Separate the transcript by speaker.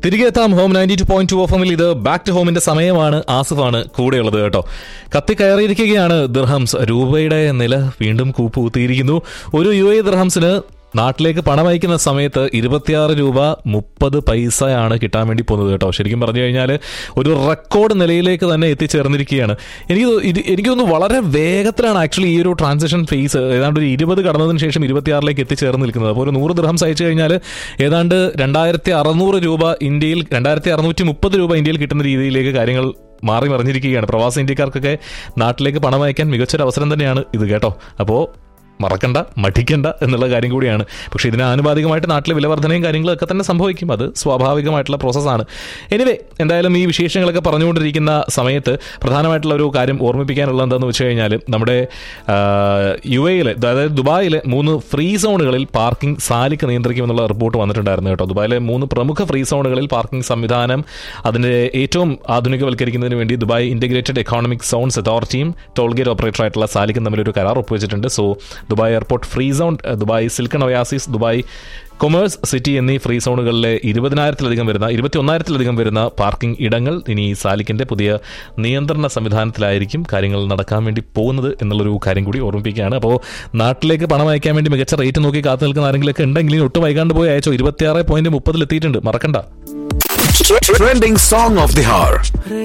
Speaker 1: തിരികെ എത്താം home ninety two point two എഫിൽ ഇത് ബാക്ക് ടു ഹോമിന്റെ സമയമാണ് ആസിഫാണ് കൂടെയുള്ളത് കേട്ടോ കത്തി കയറിയിരിക്കുകയാണ് ദിർഹംസ് രൂപയുടെ നില വീണ്ടും കൂപ്പുകുത്തിയിരിക്കുന്നു ഒരു യു എ ദിർഹംസിന് നാട്ടിലേക്ക് പണം അയക്കുന്ന സമയത്ത് ഇരുപത്തിയാറ് രൂപ മുപ്പത് പൈസയാണ് കിട്ടാൻ വേണ്ടി പോകുന്നത് കേട്ടോ ശരിക്കും പറഞ്ഞു കഴിഞ്ഞാൽ ഒരു റെക്കോർഡ് നിലയിലേക്ക് തന്നെ എത്തിച്ചേർന്നിരിക്കുകയാണ് എനിക്ക് തോ- ഇത് എനിക്ക് തോന്നുന്നു വളരെ വേഗത്തിലാണ് ആക്ച്വലി ഈ ഒരു ട്രാൻസാക്ഷൻ ഫേസ് ഏതാണ്ട് ഒരു ഇരുപത് കടന്നതിന് ശേഷം ഇരുപത്തിയാറിലേക്ക് എത്തിച്ചേർന്ന് നിൽക്കുന്നത് അപ്പോൾ ഒരു നൂറ് ദിർഹംസ് അയച്ചു കഴിഞ്ഞാൽ ഏതാണ്ട് രണ്ടായിരത്തി അറുന്നൂറ് രൂപ ഇന്ത്യയിൽ രണ്ടായിരത്തി അറുന്നൂറ്റി മുപ്പത് രൂപ ഇന്ത്യയിൽ കിട്ടുന്ന രീതിയിലേക്ക് കാര്യങ്ങൾ മാറി മറിഞ്ഞിരിക്കുകയാണ് പ്രവാസി ഇന്ത്യക്കാർക്കൊക്കെ നാട്ടിലേക്ക് പണം അയക്കാൻ മികച്ചൊരു അവസരം തന്നെയാണ് ഇത് കേട്ടോ അപ്പോൾ മറക്കണ്ട മടിക്കണ്ട എന്നുള്ള കാര്യം കൂടിയാണ് പക്ഷേ ഇതിന് ആനുപാതികമായിട്ട് നാട്ടിലെ വിലവർധനയും കാര്യങ്ങളൊക്കെ തന്നെ സംഭവിക്കും അത് സ്വാഭാവികമായിട്ടുള്ള പ്രോസസ്സാണ് എനിവേ എന്തായാലും ഈ വിശേഷങ്ങളൊക്കെ പറഞ്ഞുകൊണ്ടിരിക്കുന്ന സമയത്ത് പ്രധാനമായിട്ടുള്ള ഒരു കാര്യം ഓർമ്മിപ്പിക്കാനുള്ളത് എന്താണെന്ന് വെച്ച് കഴിഞ്ഞാൽ നമ്മുടെ യു എയിലെ അതായത് ദുബായിലെ മൂന്ന് ഫ്രീ സോണുകളിൽ പാർക്കിംഗ് സാലിക്ക് നിയന്ത്രിക്കുമെന്നുള്ള റിപ്പോർട്ട് വന്നിട്ടുണ്ടായിരുന്നു കേട്ടോ ദുബായിലെ മൂന്ന് പ്രമുഖ ഫ്രീ സോണുകളിൽ പാർക്കിംഗ് സംവിധാനം അതിൻ്റെ ഏറ്റവും ആധുനികവൽക്കരിക്കുന്നതിന് വേണ്ടി ദുബായ് ഇന്റഗ്രേറ്റഡ് എക്കോണമിക് സോൺസ് അതോറിറ്റിയും ടോൾ ഗേറ്റ് ഓപ്പറേറ്റർ ആയിട്ടുള്ള സാലിക്കും തമ്മിൽ ഒരു കരാർ ഒപ്പുവെച്ചിട്ടുണ്ട് so Dubai airport free zone Dubai silicon oasis Dubai commerce city എന്നീ ഫ്രീ സോണുകളിലെ ഇരുപതിനായിരത്തിലധികം വരുന്ന ഇരുപത്തി ഒന്നായിരത്തിലധികം വരുന്ന പാർക്കിംഗ് ഇടങ്ങൾ ഇനി സാലിക്കിന്റെ പുതിയ നിയന്ത്രണ സംവിധാനത്തിലായിരിക്കും കാര്യങ്ങൾ നടക്കാൻ വേണ്ടി പോകുന്നത് എന്നുള്ളൊരു കാര്യം കൂടി ഓർമ്മിപ്പിക്കുകയാണ് അപ്പോൾ നാട്ടിലേക്ക് പണം അയക്കാൻ വേണ്ടി മികച്ച റേറ്റ് നോക്കി കാത്തു നിൽക്കുന്ന ആരെങ്കിലൊക്കെ ഉണ്ടെങ്കിൽ ഇനി ഒട്ടും വൈകാണ്ട് പോയി അയച്ചോ ഇരുപത്തിയാറ് പോയിന്റ് മുപ്പതിൽ എത്തിയിട്ടുണ്ട് മറക്കണ്ട
Speaker 2: Trending song of the hour.